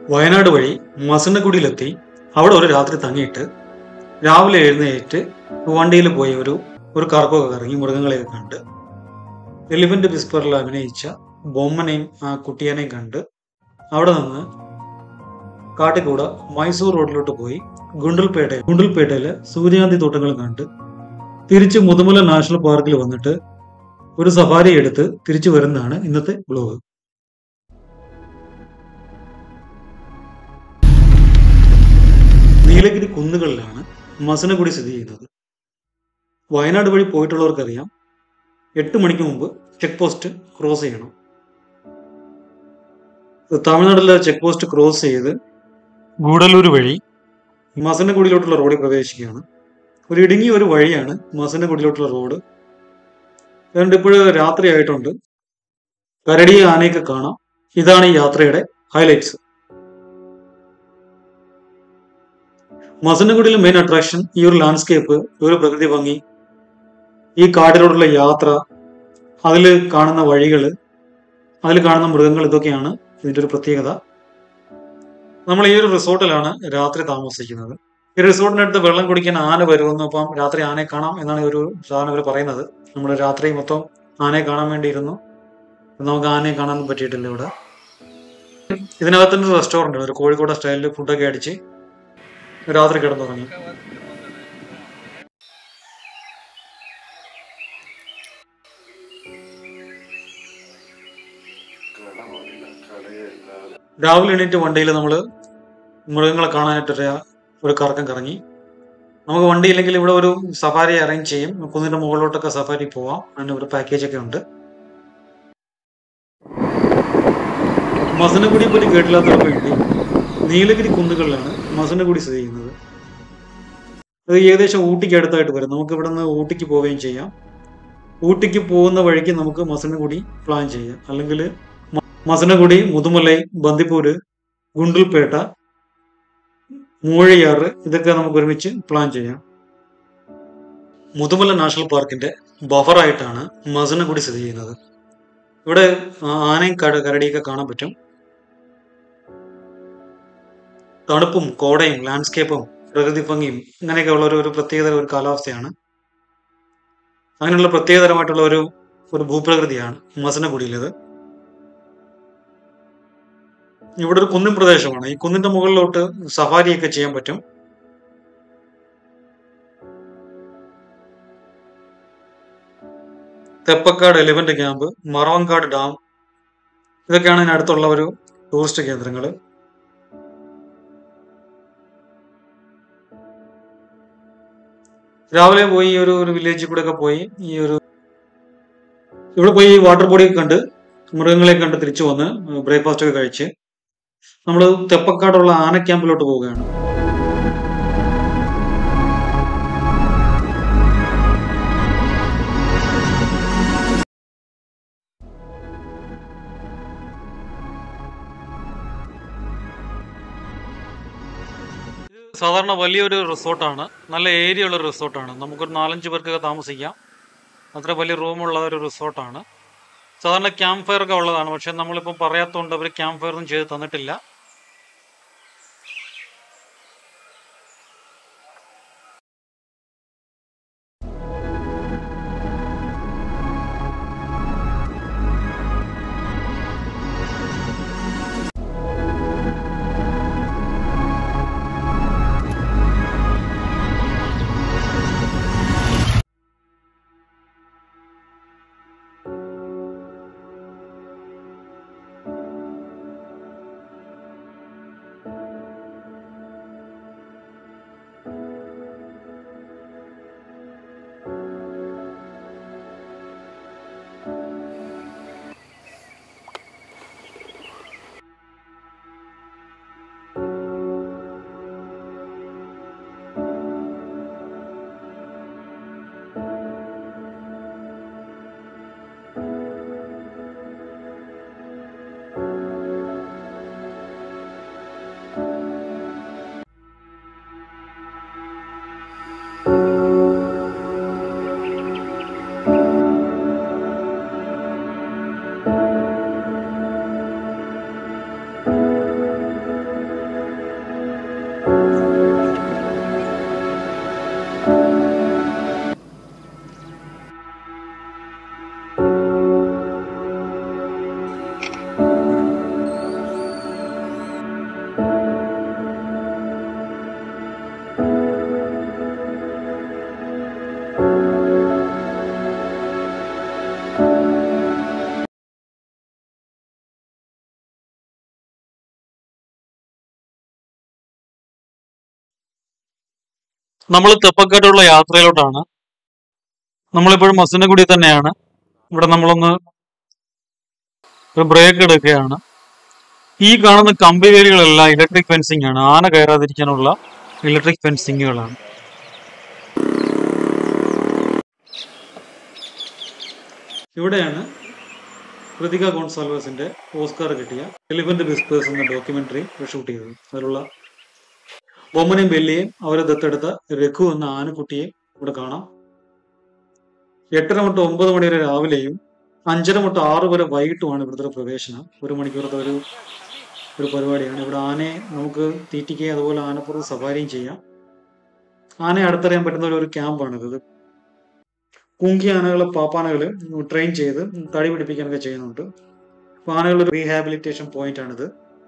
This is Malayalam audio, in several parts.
വയനാട് വഴി മസനഗുഡിയിലെത്തി അവിടെ ഒരു രാത്രി തങ്ങിയിട്ട് രാവിലെ എഴുന്നേറ്റ് വണ്ടിയിൽ പോയി ഒരു ഒരു കറക്കമൊക്കെ കറങ്ങി മൃഗങ്ങളെയൊക്കെ കണ്ട് എലിഫന്റ് വിസ്പറിൽ അഭിനയിച്ച ബൊമ്മനെയും ആ കുട്ടിയനെയും കണ്ട് അവിടെ നിന്ന് കാട്ടിക്കൂടെ മൈസൂർ റോഡിലോട്ട് പോയി ഗുണ്ടൽപേട്ട ഗുണ്ടൽപേട്ടയിലെ സൂര്യകാന്തി തോട്ടങ്ങൾ കണ്ട് തിരിച്ച് മുതുമല നാഷണൽ പാർക്കിൽ വന്നിട്ട് ഒരു സഫാരി എടുത്ത് തിരിച്ചു വരുന്നതാണ് ഇന്നത്തെ ബ്ലോഗ് നീലഗിരി കുന്നുകളിലാണ് മസനഗുഡി സ്ഥിതി ചെയ്യുന്നത് വയനാട് വഴി പോയിട്ടുള്ളവർക്കറിയാം എട്ട് മണിക്ക് മുമ്പ് ചെക്ക് പോസ്റ്റ് ക്രോസ് ചെയ്യണം തമിഴ്നാട്ടിലെ ചെക്ക് പോസ്റ്റ് ക്രോസ് ചെയ്ത് ഗൂഡല്ലൂർ വഴി മസനഗുഡിയിലോട്ടുള്ള റോഡിൽ പ്രവേശിക്കുകയാണ് ഒരു ഇടുങ്ങിയ ഒരു വഴിയാണ് മസനഗുഡിയിലോട്ടുള്ള റോഡ് അതുകൊണ്ട് ഇപ്പോൾ രാത്രി ആയിട്ടുണ്ട് കരടി ആനയൊക്കെ കാണാം ഇതാണ് ഈ യാത്രയുടെ ഹൈലൈറ്റ്സ് മസനഗുഡിയിലെ മെയിൻ അട്രാക്ഷൻ ഈ ഒരു ലാൻഡ്സ്കേപ്പ് ഈ ഒരു പ്രകൃതി ഭംഗി ഈ കാട്ടിലോട്ടുള്ള യാത്ര അതിൽ കാണുന്ന വഴികൾ അതിൽ കാണുന്ന മൃഗങ്ങൾ ഇതൊക്കെയാണ് ഇതിന്റെ ഒരു പ്രത്യേകത നമ്മൾ ഈ ഒരു റിസോർട്ടിലാണ് രാത്രി താമസിക്കുന്നത് ഈ റിസോർട്ടിനടുത്ത് വെള്ളം കുടിക്കാൻ ആന വരുമെന്ന് അപ്പം രാത്രി ആനയെ കാണാം എന്നാണ് ഈ ഒരു സാധനം ഇവർ പറയുന്നത് നമ്മൾ രാത്രി മൊത്തം ആനയെ കാണാൻ വേണ്ടിയിരുന്നു നമുക്ക് ആനയെ കാണാൻ പറ്റിയിട്ടില്ല ഇവിടെ ഇതിനകത്ത് തന്നെ റെസ്റ്റോറന്റ് ഒരു കോഴിക്കോട് സ്റ്റൈലിൽ ഫുഡൊക്കെ അടിച്ച് രാത്രി കിടന്നുറങ്ങി രാവിലെ എണീറ്റ് വണ്ടിയിൽ നമ്മൾ മൃഗങ്ങളെ കാണാനായിട്ടൊരു ഒരു കറക്കം കറങ്ങി നമുക്ക് വണ്ടിയില്ലെങ്കിൽ ഇവിടെ ഒരു സഫാരി അറേഞ്ച് ചെയ്യും കുന്നിന്റെ മുകളിലോട്ടൊക്കെ സഫാരി പോവാം അതിന് ഒരു പാക്കേജ് ഒക്കെ ഉണ്ട് മസനഗുഡിയെ പറ്റി കേട്ടില്ലാത്തവർക്ക് വേണ്ടി നീലഗിരി കുന്നുകളിലാണ് മസനഗുഡി സ്ഥിതി ചെയ്യുന്നത് അത് ഏകദേശം ഊട്ടിക്ക് അടുത്തായിട്ട് വരും നമുക്ക് ഇവിടെ നിന്ന് ഊട്ടിക്ക് പോവുകയും ചെയ്യാം ഊട്ടിക്ക് പോകുന്ന വഴിക്ക് നമുക്ക് മസനഗുഡി പ്ലാൻ ചെയ്യാം അല്ലെങ്കിൽ മസനഗുഡി മുതുമലൈ ബന്ദിപ്പൂര് ഗുണ്ടൽപേട്ട മൂഴയാറ് ഇതൊക്കെ നമുക്ക് ഒരുമിച്ച് പ്ലാൻ ചെയ്യാം മുതുമല നാഷണൽ പാർക്കിന്റെ ബഫറായിട്ടാണ് മസനഗുഡി സ്ഥിതി ചെയ്യുന്നത് ഇവിടെ ആനയും കട കരടിയൊക്കെ കാണാൻ പറ്റും തണുപ്പും കോടയും ലാൻഡ്സ്കേപ്പും പ്രകൃതി ഭംഗിയും ഇങ്ങനെയൊക്കെ ഉള്ള ഒരു ഒരു പ്രത്യേകത ഒരു കാലാവസ്ഥയാണ് അങ്ങനെയുള്ള പ്രത്യേകതരമായിട്ടുള്ള ഒരു ഒരു ഭൂപ്രകൃതിയാണ് മസനഗുഡിയിലേത് ഇവിടെ ഒരു കുന്നിൻ പ്രദേശമാണ് ഈ കുന്നിന്റെ മുകളിലോട്ട് സഫാരിയൊക്കെ ചെയ്യാൻ പറ്റും Theppakadu elephant camp Maravankad dam ഇതൊക്കെയാണ് ഇതിനടുത്തുള്ള ഒരു ടൂറിസ്റ്റ് കേന്ദ്രങ്ങൾ രാവിലെ പോയി ഈ ഒരു ഒരു വില്ലേജിൽ കൂടെ ഒക്കെ പോയി ഈ ഒരു ഇവിടെ പോയി വാട്ടർ ബോഡിയൊക്കെ കണ്ട് മൃഗങ്ങളെ കണ്ട് തിരിച്ചു വന്ന് ബ്രേക്ക്ഫാസ്റ്റ് ഒക്കെ കഴിച്ച് നമ്മൾ തെപ്പക്കാടുള്ള ആന ക്യാമ്പിലോട്ട് പോവുകയാണ് സാധാരണ വലിയൊരു റിസോർട്ടാണ് നല്ല ഏരിയ ഉള്ള ഒരു റിസോർട്ടാണ് നമുക്കൊരു നാലഞ്ച് പേർക്കൊക്കെ താമസിക്കാം അത്ര വലിയ റൂമുള്ള ഒരു റിസോർട്ടാണ് സാധാരണ ക്യാമ്പ് ഫയർ ഒക്കെ ഉള്ളതാണ് പക്ഷെ നമ്മളിപ്പോൾ പറയാത്തതുകൊണ്ട് അവർ ക്യാമ്പ് ഫയർ ഒന്നും ചെയ്ത് തന്നിട്ടില്ല നമ്മൾ തെപ്പക്കാട്ടുള്ള യാത്രയിലോട്ടാണ് നമ്മളിപ്പോഴും മസിനഗുഡി തന്നെയാണ് ഇവിടെ നമ്മളൊന്ന് ഒരു ബ്രേക്ക് എടുക്കുകയാണ് ഈ കാണുന്ന കമ്പി വേലികളെല്ലാം ഇലക്ട്രിക് ഫെൻസിംഗ് ആണ് ആന കയറാതിരിക്കാനുള്ള ഇലക്ട്രിക് ഫെൻസിങ്ങുകളാണ് ഇവിടെയാണ് കൃതിക ഗോൺസാൽവസിന്റെ ഓസ്കാർ കിട്ടിയ എലിഫന്റ് വിസ്പേഴ്സ് എന്ന ഡോക്യുമെന്ററി ഷൂട്ട് ചെയ്തത് അതിലുള്ള ബൊമ്മനെയും ബെല്ലിയെയും അവരെ ദത്തെടുത്ത രഘു എന്ന ആനക്കുട്ടിയെ ഇവിടെ കാണാം എട്ടര തൊട്ട് ഒമ്പത് മണി വരെ രാവിലെയും അഞ്ചര തൊട്ട് ആറ് വരെ വൈകിട്ടുമാണ് ഇവിടുത്തെ ഒരു പ്രവേശനം ഒരു മണിക്കൂറത്തെ ഒരു ഒരു പരിപാടിയാണ് ഇവിടെ ആനയെ നമുക്ക് തീറ്റിക്കുകയും അതുപോലെ ആനപ്പുറത്ത് സവാരിയും ചെയ്യാം ആനയെ അടുത്തറിയാൻ പറ്റുന്ന ഒരു- ഒരു ക്യാമ്പാണിത് ഇത് കുങ്കി ആനകളെ പാപ്പാനകള് ട്രെയിൻ ചെയ്ത് തടി പിടിപ്പിക്കാനൊക്കെ ചെയ്യുന്നുണ്ട് അപ്പൊ ആനകളുടെ റീഹാബിലിറ്റേഷൻ പോയിന്റ് ആണിത്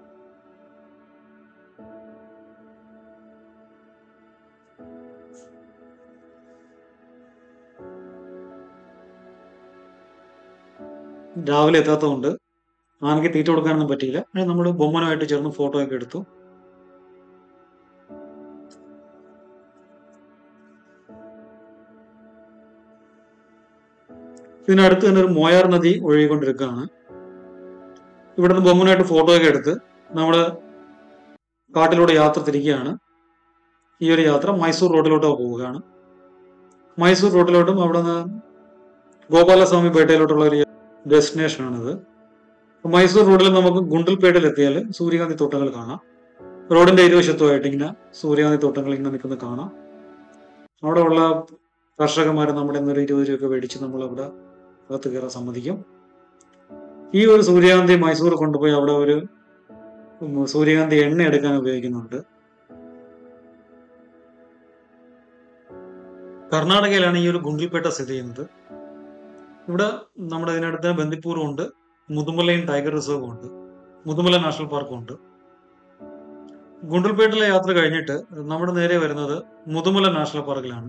രാവിലെ എത്താത്തതുകൊണ്ട് ആനയ്ക്ക് തീറ്റ കൊടുക്കാനൊന്നും പറ്റിയില്ല നമ്മൾ ബൊമ്മനുമായിട്ട് ചേർന്ന് ഫോട്ടോ ഒക്കെ എടുത്തു ഇതിനടുത്ത് തന്നെ ഒരു മോയാർ നദി ഒഴുകിക്കൊണ്ടിരിക്കുകയാണ് ഇവിടുന്ന് ബൊമ്മനായിട്ട് ഫോട്ടോ ഒക്കെ എടുത്ത് നമ്മള് കാട്ടിലൂടെ യാത്ര തിരിക്കുകയാണ് ഈ ഒരു യാത്ര മൈസൂർ റോഡിലോട്ട് പോവുകയാണ് മൈസൂർ റോഡിലോട്ടും അവിടെ നിന്ന് ഗോപാലസ്വാമി പേട്ടയിലോട്ടുള്ള ഒരു ഡെസ്റ്റിനേഷൻ ആണിത് അപ്പൊ മൈസൂർ റോഡിൽ നമുക്ക് ഗുണ്ടൽപേട്ടിൽ എത്തിയാൽ സൂര്യകാന്തി തോട്ടങ്ങൾ കാണാം റോഡിന്റെ ഇരുവശത്തുമായിട്ട് ഇങ്ങനെ സൂര്യകാന്തി തോട്ടങ്ങൾ ഇങ്ങനെ നിൽക്കുന്നത് കാണാം അവിടെ ഉള്ള കർഷകന്മാരെ നമ്മുടെ ഇന്നൊരു ഇരുപത് രൂപ മേടിച്ച് നമ്മൾ അവിടെ അകത്ത് കയറാൻ സമ്മതിക്കും ഈ ഒരു സൂര്യകാന്തി മൈസൂർ കൊണ്ടുപോയി അവിടെ ഒരു ഉം, സൂര്യകാന്തി എണ്ണ എടുക്കാൻ ഉപയോഗിക്കുന്നുണ്ട് കർണാടകയിലാണ് ഈ ഒരു ഗുണ്ടിൽപേട്ട സ്ഥിതി ചെയ്യുന്നത് ഇവിടെ നമ്മുടെ ഇതിനടുത്ത് ബന്ദിപ്പൂറും ഉണ്ട് മുതുമലയും ടൈഗർ റിസർവും ഉണ്ട് മുതുമല നാഷണൽ പാർക്കും ഉണ്ട് ഗുണ്ടൽപേട്ടിലെ യാത്ര കഴിഞ്ഞിട്ട് നമ്മുടെ നേരെ വരുന്നത് മുതുമല നാഷണൽ പാർക്കിലാണ്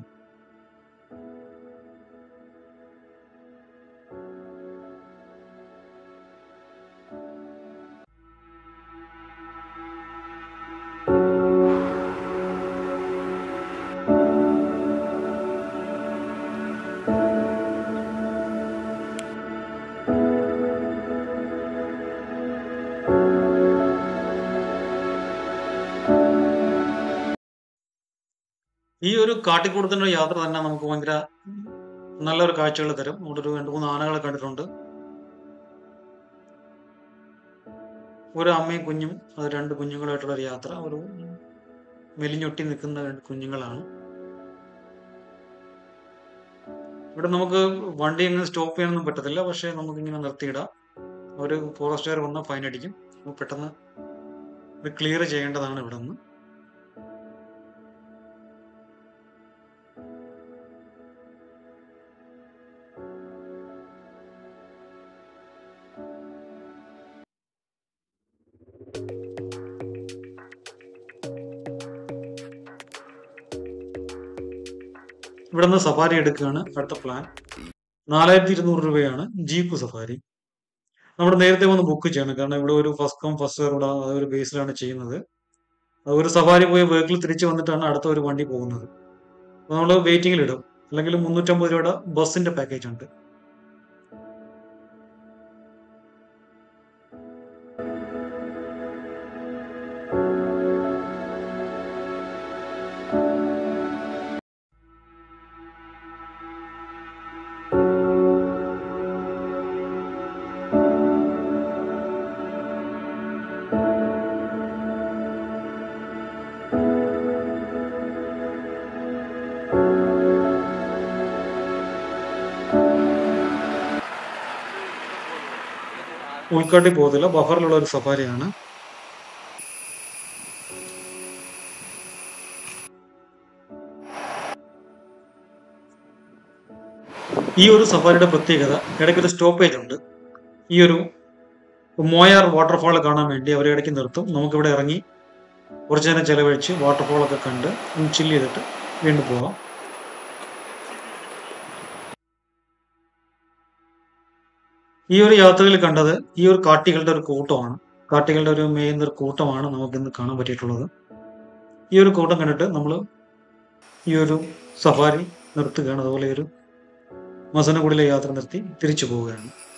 ഈ ഒരു കാട്ടിക്കൂടത്തിന്റെ യാത്ര തന്നെ നമുക്ക് ഭയങ്കര നല്ലൊരു കാഴ്ചകൾ തരും ഇവിടെ ഒരു രണ്ട് മൂന്ന് ആനകളെ കണ്ടിട്ടുണ്ട് ഒരു അമ്മയും കുഞ്ഞും അത് രണ്ട് കുഞ്ഞുങ്ങളായിട്ടുള്ള ഒരു യാത്ര ഒരു മെലിഞ്ഞൊട്ടി നിൽക്കുന്ന രണ്ട് കുഞ്ഞുങ്ങളാണ് ഇവിടെ നമുക്ക് വണ്ടി എങ്ങനെ സ്റ്റോപ്പ് ചെയ്യാനൊന്നും പറ്റത്തില്ല പക്ഷെ നമുക്ക് ഇങ്ങനെ നിർത്തിയിടാം ഒരു ഫോറസ്റ്റുകാർ വന്നാൽ ഫൈൻ അടിക്കും അപ്പോൾ പെട്ടെന്ന് ഇത് ക്ലിയർ ചെയ്യേണ്ടതാണ് ഇവിടെ നിന്ന് ഇവിടെ നിന്ന് സഫാരി എടുക്കുകയാണ് അടുത്ത പ്ലാൻ നാലായിരത്തി ഇരുന്നൂറ് രൂപയാണ് ജീപ്പ് സഫാരി നമ്മൾ നേരത്തെ വന്ന് ബുക്ക് ചെയ്യണം കാരണം ഇവിടെ ഒരു ഫസ്റ്റ് കം ഫസ്റ്റ് സെർവ്ഡ് ആ ഒരു ബേസിലാണ് ചെയ്യുന്നത് അത് ഒരു സഫാരി പോയി വെഹിക്കിൾ തിരിച്ചു വന്നിട്ടാണ് അടുത്ത ഒരു വണ്ടി പോകുന്നത് അപ്പോൾ നമ്മൾ വെയിറ്റിംഗിൽ ഇടും അല്ലെങ്കിൽ മുന്നൂറ്റമ്പത് രൂപയുടെ ബസ്സിന്റെ പാക്കേജ് ഉണ്ട് ഉൾക്കാട്ടിൽ പോകത്തില്ല ബഫറിലുള്ള ഒരു സഫാരിയാണ് ഈ ഒരു സഫാരിയുടെ പ്രത്യേകത ഇടയ്ക്ക് ഒരു സ്റ്റോപ്പേജ് ഉണ്ട് ഈ ഒരു മോയാർ വാട്ടർഫാൾ കാണാൻ വേണ്ടി അവർ ഇടയ്ക്ക് നിർത്തും നമുക്കിവിടെ ഇറങ്ങി കുറച്ചു നേരം ചെലവഴിച്ച് വാട്ടർഫാളൊക്കെ കണ്ട് ഒന്ന് ചില്ല് ചെയ്തിട്ട് വീണ്ടും പോകാം ഈ ഒരു യാത്രയിൽ കണ്ടത് ഈ ഒരു കാട്ടികളുടെ ഒരു കൂട്ടമാണ് കാട്ടികളുടെ ഒരു മേയുന്ന ഒരു കൂട്ടമാണ് നമുക്ക് ഇന്ന് കാണാൻ പറ്റിയിട്ടുള്ളത് ഈ ഒരു കൂട്ടം കണ്ടിട്ട് നമ്മൾ ഈ ഒരു സഫാരി നിർത്തുകയാണ് അതുപോലെ ഈ ഒരു മസനഗുഡിലെ യാത്ര നിർത്തി തിരിച്ചു പോവുകയാണ്